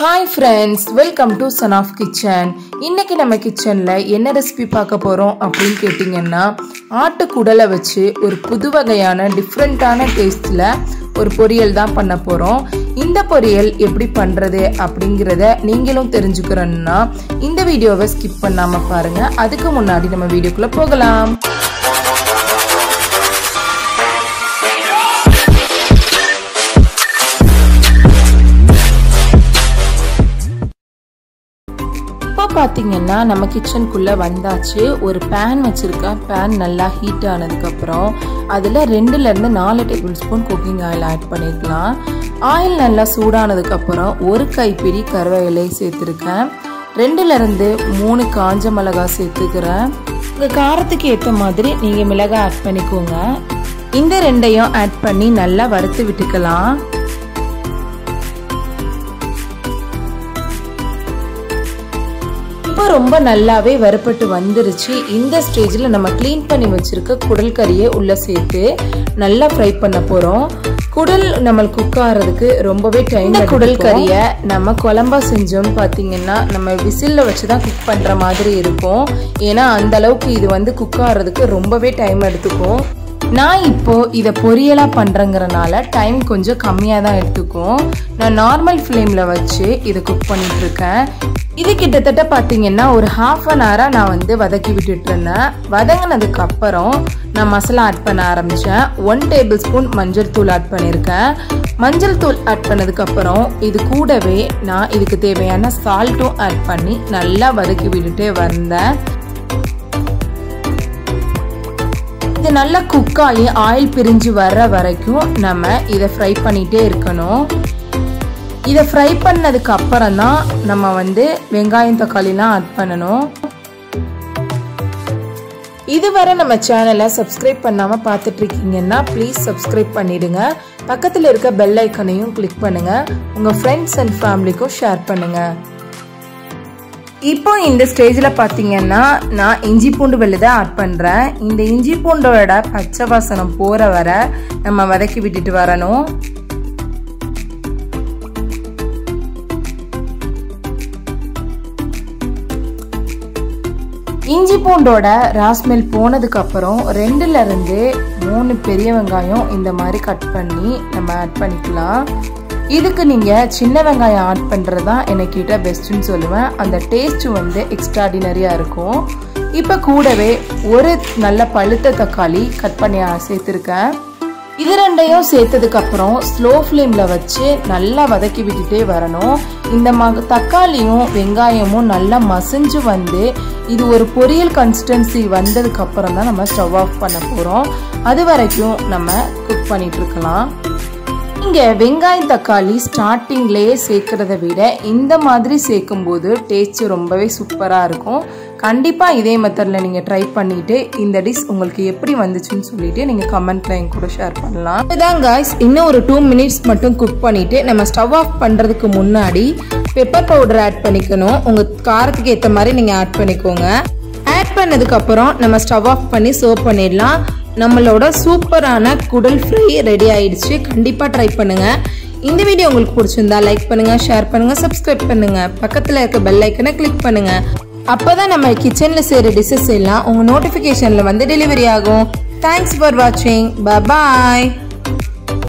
hi friends welcome to sun of kitchen இன்னைக்கு நம்ம கிச்சனில் என்ன ரெசிபி பார்க்க போகிறோம் அப்படின்னு கேட்டிங்கன்னா ஆட்டுக்குடலை வச்சு ஒரு புது வகையான டிஃப்ரெண்ட்டான டேஸ்ட்டில் ஒரு பொரியல் தான் பண்ண போகிறோம் இந்த பொரியல் எப்படி பண்ணுறது அப்படிங்கிறத நீங்களும் தெரிஞ்சுக்கிறோன்னா இந்த வீடியோவை ஸ்கிப் பண்ணாமல் பாருங்கள் அதுக்கு முன்னாடி நம்ம வீடியோக்குள்ளே போகலாம் இப்போ பார்த்தீங்கன்னா நம்ம கிச்சனுக்குள்ளே வந்தாச்சு ஒரு பேன் வச்சுருக்கேன் பேன் நல்லா ஹீட் ஆனதுக்கப்புறம் அதில் ரெண்டுலேருந்து நாலு tablespoon cooking oil add பண்ணிக்கலாம் ஆயில் நல்லா சூடானதுக்கப்புறம் ஒரு கைப்பிடி கருவேலை சேர்த்துருக்கேன் ரெண்டுலேருந்து மூணு காஞ்ச மிளகாய் சேர்த்துக்கிறேன் உங்கள் காரத்துக்கு ஏற்ற மாதிரி நீங்கள் மிளகாய் ஆட் பண்ணிக்கோங்க இந்த ரெண்டையும் ஆட் பண்ணி நல்லா வறுத்து விட்டுக்கலாம் இப்போ ரொம்ப நல்லாவே வறுப்பட்டு வந்துருச்சு இந்த ஸ்டேஜில் நம்ம க்ளீன் பண்ணி வச்சுருக்க குடல் கறியை உள்ளே சேர்த்து நல்லா ஃப்ரை பண்ண போகிறோம் குடல் நம்மளுக்கு குக் ஆகிறதுக்கு ரொம்பவே டைம் குடல் கறியை நம்ம குழம்பா செஞ்சோம்னு பார்த்தீங்கன்னா நம்ம விசிலில் வச்சு தான் குக் பண்ணுற மாதிரி இருக்கும் ஏன்னா அந்த அளவுக்கு இது வந்து குக் ஆகிறதுக்கு ரொம்பவே டைம் எடுத்துக்கும் நான் இப்போ இதை பொரியலாக பண்ணுறங்கிறனால டைம் கொஞ்சம் கம்மியாக தான் எடுத்துக்கும் நான் நார்மல் ஃப்ளேமில் வச்சு இதை குக் பண்ணிட்டு இருக்கேன் இது கிட்டத்தட்ட பார்த்தீங்கன்னா ஒரு ஹாஃப் அன் ஹவராக நான் வந்து வதக்கி விட்டுட்டு இருந்தேன் வதங்கினதுக்கு அப்புறம் நான் மசாலா ஆட் பண்ண ஆரம்பித்தேன் ஒன் டேபிள் ஸ்பூன் மஞ்சள் தூள் ஆட் பண்ணியிருக்கேன் மஞ்சள் தூள் ஆட் பண்ணதுக்கப்புறம் இது கூடவே நான் இதுக்கு தேவையான சால்ட்டும் ஆட் பண்ணி நல்லா வதக்கி விட்டுட்டே வந்தேன் இது நல்லா குக் ஆகி ஆயில் பிரிஞ்சு வர்ற வரைக்கும் நம்ம இதை ஃப்ரை பண்ணிகிட்டே இருக்கணும் இதை ஃப்ரை பண்ணதுக்கு அப்புறம் தான் நம்ம வந்து வெங்காயம் தக்காளிலாம் ஆட் பண்ணணும் இதுவரை நம்ம சேனலை சப்ஸ்கிரைப் பண்ணாமல் பார்த்துட்டு இருக்கீங்கன்னா ப்ளீஸ் சப்ஸ்கிரைப் பண்ணிடுங்க பக்கத்தில் இருக்க பெல் ஐக்கனையும் கிளிக் பண்ணுங்க உங்கள் ஃப்ரெண்ட்ஸ் அண்ட் ஃபேமிலிக்கும் ஷேர் பண்ணுங்க இப்போ இந்த ஸ்டேஜில் பார்த்தீங்கன்னா நான் இஞ்சி பூண்டு வெள்ளுதை ஆட் பண்ணுறேன் இந்த இஞ்சி பூண்டோட பச்சை வாசனம் போகிற வர நம்ம வதக்கி விட்டுட்டு வரணும் இஞ்சி பூண்டோட ராஸ்மெல் போனதுக்கு அப்புறம் ரெண்டுல இருந்து மூணு பெரிய வெங்காயம் இந்த மாதிரி கட் பண்ணி நம்ம ஆட் பண்ணிக்கலாம் இதுக்கு நீங்கள் சின்ன வெங்காயம் ஆட் பண்ணுறது தான் என்னை கேட்டால் பெஸ்ட்டுன்னு சொல்லுவேன் அந்த டேஸ்ட் வந்து எக்ஸ்ட்ராடினரியாக இருக்கும் இப்போ கூடவே ஒரு நல்ல பழுத்த தக்காளி கட் பண்ணி சேர்த்துருக்கேன் இது ரெண்டையும் சேர்த்ததுக்கு அப்புறம் ஸ்லோ ஃப்ளேமில் வச்சு நல்லா வதக்கி விட்டுட்டே வரணும் இந்த ம தக்காளியும் வெங்காயமும் நல்லா மசிஞ்சு வந்து இது ஒரு பொரியல் கன்சிஸ்டன்சி வந்ததுக்கு அப்புறம் தான் நம்ம ஸ்டவ் ஆஃப் பண்ண போகிறோம் அது வரைக்கும் நம்ம குக் பண்ணிட்டு இருக்கலாம் இங்கே வெங்காயம் தக்காளி ஸ்டார்டிங்லேயே சேர்க்குறத விட இந்த மாதிரி சேர்க்கும்போது டேஸ்ட் ரொம்பவே சூப்பராக இருக்கும் கண்டிப்பாக இதே மெத்தடில் நீங்கள் ட்ரை பண்ணிவிட்டு இந்த டிஷ் உங்களுக்கு எப்படி வந்துச்சுன்னு சொல்லிட்டு நீங்கள் கமெண்ட்டில் என் கூட ஷேர் பண்ணலாம் இதுதான் காய்ஸ் இன்னும் ஒரு டூ மினிட்ஸ் மட்டும் குக் பண்ணிவிட்டு நம்ம ஸ்டவ் ஆஃப் பண்ணுறதுக்கு முன்னாடி பெப்பர் பவுடர் ஆட் பண்ணிக்கணும் உங்கள் காரத்துக்கு ஏற்ற மாதிரி நீங்கள் ஆட் பண்ணிக்கோங்க ஆட் பண்ணதுக்கப்புறம் நம்ம ஸ்டவ் ஆஃப் பண்ணி சர்வ் பண்ணிடலாம் நம்மளோட சூப்பரான குடல் ஃப்ரை ரெடி ஆயிடுச்சு கண்டிப்பாக ட்ரை பண்ணுங்கள் இந்த வீடியோ உங்களுக்கு பிடிச்சிருந்தா லைக் பண்ணுங்கள் ஷேர் பண்ணுங்கள் சப்ஸ்கிரைப் பண்ணுங்கள் பக்கத்தில் இருக்க பெல் ஐக்கனை கிளிக் பண்ணுங்கள் அப்போ தான் நம்ம கிச்சனில் செய்கிற டிஷ்ஷஸ் எல்லாம் உங்கள் நோட்டிஃபிகேஷனில் வந்து டெலிவரி ஆகும் தேங்க்ஸ் ஃபார் வாட்சிங் பாய்